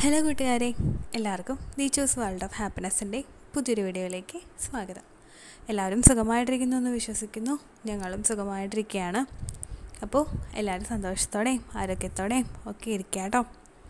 hello കൂട്ടുകാരെ എല്ലാവർക്കും നീച്ചേഴ്സ് world of ഹാപ്പിനെസ്സിൻ്റെ പുതിയൊരു വീഡിയോയിലേക്ക് സ്വാഗതം എല്ലാവരും സുഖമായിട്ടിരിക്കുന്നു എന്ന് വിശ്വസിക്കുന്നു ഞങ്ങളും സുഖമായിട്ടിരിക്കുകയാണ് അപ്പോൾ എല്ലാവരും സന്തോഷത്തോടെയും ആരോഗ്യത്തോടെയും ഒക്കെ ഇരിക്കുക കേട്ടോ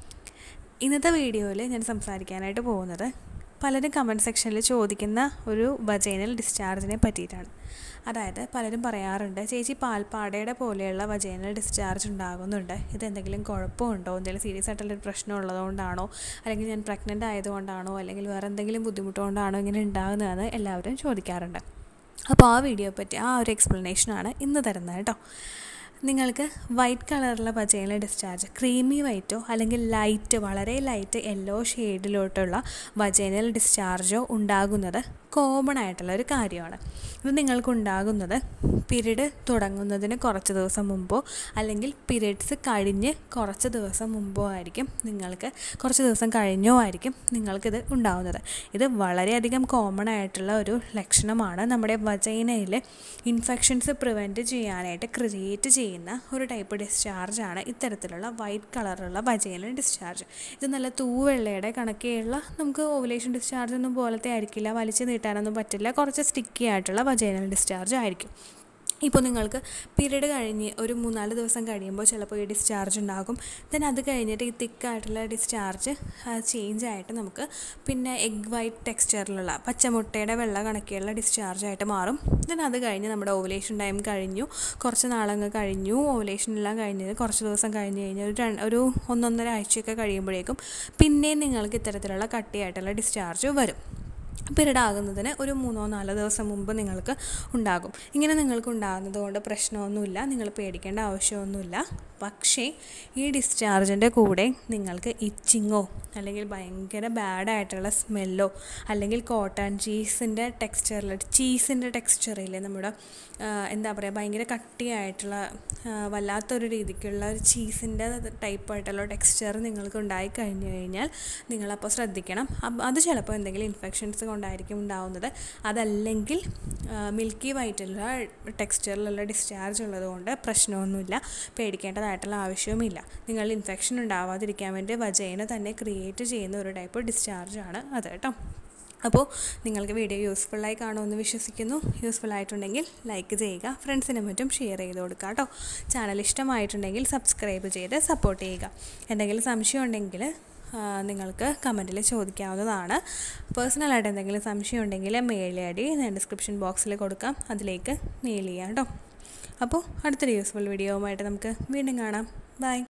ഇന്നത്തെ വീഡിയോയിൽ ഞാൻ സംസാരിക്കാനായിട്ട് പോകുന്നത് പലരും കമൻറ്റ് സെക്ഷനിൽ ചോദിക്കുന്ന ഒരു വജൈനൽ ഡിസ്ചാർജിനെ പറ്റിയിട്ടാണ് അതായത് പലരും പറയാറുണ്ട് ചേച്ചി പാൽപ്പാടയുടെ പോലെയുള്ള വജൈനൽ ഡിസ്ചാർജ് ഉണ്ടാകുന്നുണ്ട് ഇത് എന്തെങ്കിലും കുഴപ്പമുണ്ടോ എന്തെങ്കിലും സീരിയസ് ആയിട്ടുള്ളൊരു പ്രശ്നം ഉള്ളതുകൊണ്ടാണോ അല്ലെങ്കിൽ ഞാൻ പ്രഗ്നൻ്റ് ആയതുകൊണ്ടാണോ അല്ലെങ്കിൽ വേറെ എന്തെങ്കിലും ബുദ്ധിമുട്ടുകൊണ്ടാണോ ഇങ്ങനെ ഉണ്ടാകുന്നതെന്ന് എല്ലാവരും ചോദിക്കാറുണ്ട് അപ്പോൾ ആ വീഡിയോ പറ്റി ആ ഒരു എക്സ്പ്ലനേഷനാണ് ഇന്ന് തരുന്നത് കേട്ടോ നിങ്ങൾക്ക് വൈറ്റ് കളറിലുള്ള വജൈനൽ ഡിസ്ചാർജ് ക്രീമി വൈറ്റോ അല്ലെങ്കിൽ ലൈറ്റ് വളരെ ലൈറ്റ് യെല്ലോ ഷെയ്ഡിലോട്ടുള്ള വജൈനൽ ഡിസ്ചാർജോ ഉണ്ടാകുന്നത് കോമൺ ആയിട്ടുള്ള ഒരു കാര്യമാണ് ഇത് നിങ്ങൾക്കുണ്ടാകുന്നത് പീരീഡ് തുടങ്ങുന്നതിന് കുറച്ച് ദിവസം മുമ്പോ അല്ലെങ്കിൽ പീരീഡ്സ് കഴിഞ്ഞ് കുറച്ച് ദിവസം മുമ്പോ ആയിരിക്കും നിങ്ങൾക്ക് കുറച്ച് ദിവസം കഴിഞ്ഞോ ആയിരിക്കും നിങ്ങൾക്കിത് ഉണ്ടാകുന്നത് ഇത് വളരെയധികം കോമൺ ആയിട്ടുള്ള ഒരു ലക്ഷണമാണ് നമ്മുടെ വജൈനയിൽ ഇൻഫെക്ഷൻസ് പ്രിവെൻറ്റ് ചെയ്യാനായിട്ട് ക്രിയേറ്റ് ചെയ്യുന്ന ഒരു ടൈപ്പ് ഡിസ്ചാർജാണ് ഇത്തരത്തിലുള്ള വൈറ്റ് കളറുള്ള വജൈനൽ ഡിസ്ചാർജ് ഇത് നല്ല തൂവെള്ളയുടെ കണക്കെയുള്ള നമുക്ക് ഓവുലേഷൻ ഡിസ്ചാർജ് ഒന്നും പോലത്തെ ആയിരിക്കില്ല വലിച്ചു നീട്ടാനൊന്നും പറ്റില്ല കുറച്ച് സ്റ്റിക്കി ആയിട്ടുള്ള വജൈനൽ ഡിസ്ചാർജ് ആയിരിക്കും ഇപ്പോൾ നിങ്ങൾക്ക് പീരീഡ് കഴിഞ്ഞ് ഒരു മൂന്നാല് ദിവസം കഴിയുമ്പോൾ ചിലപ്പോൾ ഈ ഡിസ്ചാർജ് ഉണ്ടാകും ദെൻ അത് കഴിഞ്ഞിട്ട് ഈ തിക്കായിട്ടുള്ള ഡിസ്ചാർജ് ചേഞ്ച് ആയിട്ട് നമുക്ക് പിന്നെ എഗ് വൈറ്റ് ടെക്സ്ചറിലുള്ള പച്ചമുട്ടയുടെ വെള്ള കണക്കിയുള്ള ഡിസ്ചാർജ് ആയിട്ട് മാറും ദെൻ അത് കഴിഞ്ഞ് നമ്മുടെ ഓവുലേഷൻ ടൈം കഴിഞ്ഞു കുറച്ച് നാളങ്ങ് കഴിഞ്ഞു ഓവുലേഷൻ എല്ലാം കഴിഞ്ഞത് കുറച്ച് ദിവസം കഴിഞ്ഞ് കഴിഞ്ഞ് ഒരു രണ്ട് ഒരു ഒന്നൊന്നര ആഴ്ചയൊക്കെ കഴിയുമ്പോഴേക്കും പിന്നെയും നിങ്ങൾക്ക് ഇത്തരത്തിലുള്ള കട്ടിയായിട്ടുള്ള ഡിസ്ചാർജ് വരും പീരീഡ് ആകുന്നതിന് ഒരു മൂന്നോ നാലോ ദിവസം മുമ്പ് നിങ്ങൾക്ക് ഉണ്ടാകും ഇങ്ങനെ നിങ്ങൾക്ക് ഉണ്ടാകുന്നത് കൊണ്ട് പ്രശ്നമൊന്നുമില്ല നിങ്ങൾ പേടിക്കേണ്ട ആവശ്യമൊന്നുമില്ല പക്ഷേ ഈ ഡിസ്ചാർജിൻ്റെ കൂടെ നിങ്ങൾക്ക് ഇച്ചിങ്ങോ അല്ലെങ്കിൽ ഭയങ്കര ബാഡായിട്ടുള്ള സ്മെല്ലോ അല്ലെങ്കിൽ കോട്ടൺ ചീസിൻ്റെ ടെക്സ്ചറിൽ ചീസിൻ്റെ ടെക്സ്ചറില്ലേ നമ്മുടെ എന്താ പറയുക ഭയങ്കര കട്ടിയായിട്ടുള്ള വല്ലാത്തൊരു രീതിക്കുള്ള ഒരു ചീസിൻ്റെ ടൈപ്പായിട്ടുള്ള ടെക്സ്ചർ നിങ്ങൾക്ക് ഉണ്ടായി കഴിഞ്ഞു കഴിഞ്ഞാൽ നിങ്ങളപ്പോൾ ശ്രദ്ധിക്കണം അത് ചിലപ്പോൾ എന്തെങ്കിലും ഇൻഫെക്ഷൻസ് കൊണ്ടായിരിക്കും ഉണ്ടാവുന്നത് അതല്ലെങ്കിൽ മിൽക്കി വൈറ്റുള്ള ടെക്സ്ചറിലുള്ള ഡിസ്ചാർജ് ഉള്ളതുകൊണ്ട് പ്രശ്നമൊന്നുമില്ല പേടിക്കേണ്ടതായിട്ടുള്ള ആവശ്യവുമില്ല നിങ്ങൾ ഇൻഫെക്ഷൻ ഉണ്ടാവാതിരിക്കാൻ വേണ്ടി വജൈന തന്നെ ക്രിയേറ്റ് ചെയ്യുന്ന ഒരു ടൈപ്പ് ഡിസ്ചാർജാണ് അത് കേട്ടോ അപ്പോൾ നിങ്ങൾക്ക് വീഡിയോ യൂസ്ഫുള്ളായി കാണുമെന്ന് വിശ്വസിക്കുന്നു യൂസ്ഫുൾ ആയിട്ടുണ്ടെങ്കിൽ ലൈക്ക് ചെയ്യുക ഫ്രണ്ട്സിനും മറ്റും ഷെയർ ചെയ്ത് കൊടുക്കുക കേട്ടോ ചാനൽ ഇഷ്ടമായിട്ടുണ്ടെങ്കിൽ സബ്സ്ക്രൈബ് ചെയ്ത് സപ്പോർട്ട് ചെയ്യുക എന്തെങ്കിലും സംശയം ഉണ്ടെങ്കിൽ നിങ്ങൾക്ക് കമൻറ്റിൽ ചോദിക്കാവുന്നതാണ് പേഴ്സണലായിട്ട് എന്തെങ്കിലും സംശയം ഉണ്ടെങ്കിൽ മെയിൽ ഐ ഡി ഞാൻ ഡിസ്ക്രിപ്ഷൻ ബോക്സിൽ കൊടുക്കാം അതിലേക്ക് മെയിൽ ചെയ്യാം കേട്ടോ അപ്പോൾ അടുത്തൊരു യൂസ്ഫുൾ വീഡിയോവുമായിട്ട് നമുക്ക് വീണ്ടും കാണാം ബൈ